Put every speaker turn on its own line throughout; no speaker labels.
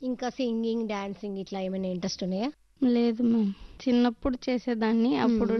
ఇంకా singing dancing ఇట్లా ఏమైనా ఇంట్రెస్ట్ ఉన్నాయా
లేదు మ్యామ్ చిన్నప్పుడు చేసేదాన్ని అప్పుడు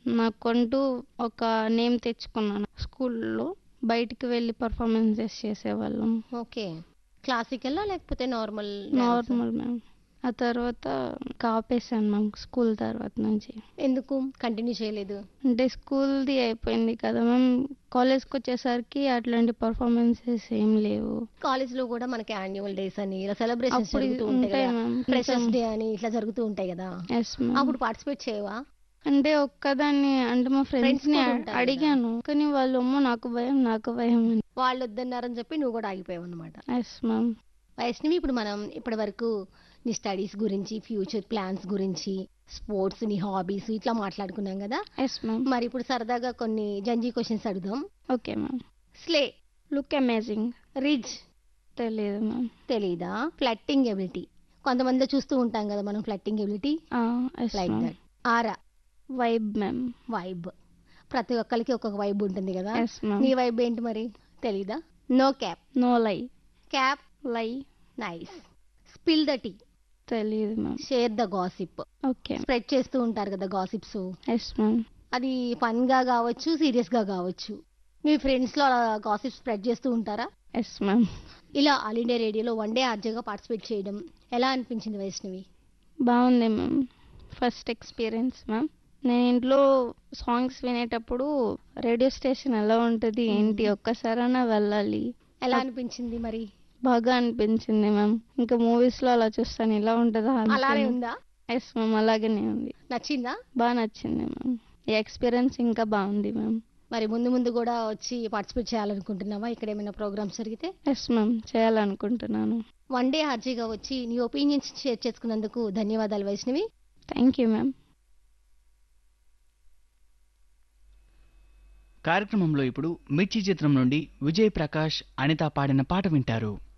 నాకంటూ ఒక నేమ్ తెచ్చుకున్నాను స్కూల్లో బయటికి వెళ్ళి పర్ఫార్మెన్సెస్ చేసేవాళ్ళం
ఓకే క్లాసికల్ లేకపోతే నార్మల్
నార్మల్ మ్యామ్ ఆ తర్వాత కాపేశాను మ్యామ్ స్కూల్ తర్వాత నుంచి
ఎందుకు కంటిన్యూ చేయలేదు
అంటే స్కూల్ది అయిపోయింది కదా మ్యామ్ కాలేజ్కి వచ్చేసరికి అట్లాంటి పర్ఫార్మెన్సెస్ ఏం లేవు
కాలేజ్ లో కూడా మనకి యాన్యువల్ డేస్ అని ఇలా సెలబ్రేషన్స్
అప్పుడు
జరుగుతూ ఉంటాయి
ఉంటాయి
కదా
మ్యామ్
ఫ్రెషర్స్ డే అని ఇట్లా జరుగుతూ ఉంటాయి కదా
ఎస్ మ్యామ్
అప్పుడు పార్టిసిపేట్ చేయవా
అంటే ఒక్కదాన్ని అంటే మా ఫ్రెండ్స్
Friends
ని
కూడా
అ-
ఉంటారు కదా.
అడిగాను కానీ వాళ్ళు అమ్మో నాకు భయం నాకు భయం అని
వాళ్ళు వద్దన్నారని చెప్పి నువ్వు కూడా ఆగిపోయావు అనమాట
ఎస్ మ్యామ్
వైష్ణవి ఇప్పుడు మనం ఇప్పటి వరకు నీ స్టడీస్ గురించి ఫ్యూచర్ ప్లాన్స్ గురించి స్పోర్ట్స్ నీ హాబీస్ ఇట్లా మాట్లాడుకున్నాం కదా
ఎస్ మ్యామ్
మరి ఇప్పుడు సరదాగా కొన్ని జంజీ క్వశ్చన్స్ అడుగుదాం
okay ma'am
slay
look amazing
rizz
తెలియదు మ్యామ్
తెలీదా ఫ్లట్టింగ్ ఎబిలిటీ కొంతమందిలో చూస్తూ ఉంటాం కదా మనం flirting ability
yes
like
ma'am
that aura
vibe ma'am
vibe ప్రతి ఒక్కరికి ఒక్కొక్క వైబ్ ఉంటుంది కదా
ఎస్ మ్యామ్
నీ వైబ్ ఏంటి మరి తెలీదా no cap
no lie
cap
lie
nice spill the tea
తెలియదు ma'am
share the gossip
okay
spread చేస్తూ ఉంటారు కదా గాసిప్స్
ఎస్ మ్యామ్
అది ఫన్ గా కావచ్చు సీరియస్ గా కావచ్చు మీ ఫ్రెండ్స్ లో అలా గాసిప్ స్ప్రెడ్ చేస్తూ ఉంటారా
ఎస్ మ్యామ్
ఇలా ఆల్ ఇండియా రేడియోలో వన్ డే ఆర్జేగా పార్టిసిపేట్ చేయడం ఎలా అనిపించింది వైష్ణవి
బాగుంది మ్యామ్ ఫస్ట్ ఎక్స్పీరియన్స్ మ్యామ్ నేను ఇంట్లో సాంగ్స్ వినేటప్పుడు రేడియో స్టేషన్ ఎలా ఉంటుంది ఏంటి ఒక్కసారైనా వెళ్ళాలి
ఎలా అనిపించింది మరి
బాగా అనిపించింది మ్యామ్ ఇంకా మూవీస్ లో అలా చూస్తాను ఇలా ఉంటుందా
అలానే ఉందా
ఎస్ మ్యామ్ అలాగనే ఉంది
నచ్చిందా
బాగా నచ్చింది మ్యామ్ ఈ ఎక్స్పీరియన్స్ ఇంకా బాగుంది మ్యామ్
మరి ముందు ముందు కూడా వచ్చి పార్టిసిపేట్ చేయాలనుకుంటున్నావా ఇక్కడ ఏమైనా ప్రోగ్రామ్స్ జరిగితే
ఎస్ మ్యామ్ చేయాలనుకుంటున్నాను
వన్ డే ఆర్జీగా వచ్చి నీ ఒపీనియన్స్ షేర్ చేసుకున్నందుకు ధన్యవాదాలు వైష్ణవి
థ్యాంక్ యూ మ్యామ్
కార్యక్రమంలో ఇప్పుడు మిర్చి చిత్రం నుండి విజయ్ ప్రకాష్ అనిత పాడిన పాట వింటారు